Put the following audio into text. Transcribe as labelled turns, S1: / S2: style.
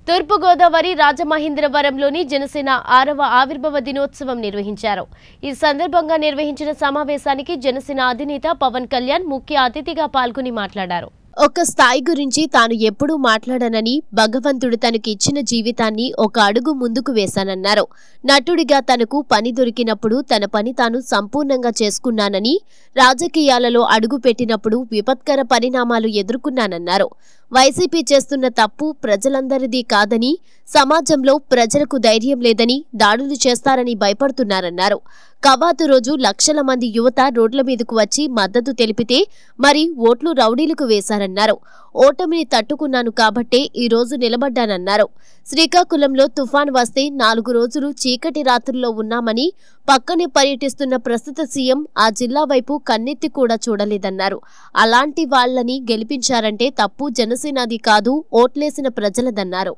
S1: తూర్పుగోదావరి రాజమహేంద్రవరంలోని జనసేన ఆరవ ఆవిర్భావ దినోత్సవం నిర్వహించారు ఈ సందర్భంగా నిర్వహించిన సమావేశానికి జనసేన అధినేత పవన్ కళ్యాణ్ ముఖ్య అతిథిగా పాల్గొని మాట్లాడారు ఒక స్థాయి గురించి తాను ఎప్పుడూ మాట్లాడనని భగవంతుడు తనకి ఇచ్చిన జీవితాన్ని ఒక అడుగు ముందుకు వేశానన్నారు నటుడిగా తనకు పని దొరికినప్పుడు తన పని తాను సంపూర్ణంగా చేసుకున్నానని రాజకీయాలలో అడుగు పెట్టినప్పుడు విపత్కర పరిణామాలు ఎదుర్కొన్నానన్నారు వైసీపీ చేస్తున్న తప్పు ప్రజలందరిది కాదని సమాజంలో ప్రజలకు ధైర్యం లేదని దాడులు చేస్తారని భయపడుతున్నారన్నారు కవాతు రోజు లక్షల మంది యువత రోడ్ల మీదకు వచ్చి మద్దతు తెలిపితే మరి ఓట్లు రౌడీలకు వేశారన్నారు ఓటమిని తట్టుకున్నాను కాబట్టే ఈ రోజు నిలబడ్డానన్నారు శ్రీకాకుళంలో తుఫాన్ వస్తే నాలుగు రోజులు చీకటి రాత్రుల్లో ఉన్నామని పక్కనే పర్యటిస్తున్న ప్రస్తుత సీఎం ఆ జిల్లా వైపు కన్నెత్తి కూడా చూడలేదన్నారు అలాంటి వాళ్ళని గెలిపించారంటే తప్పు జనసేనాది కాదు ఓట్లేసిన ప్రజలదన్నారు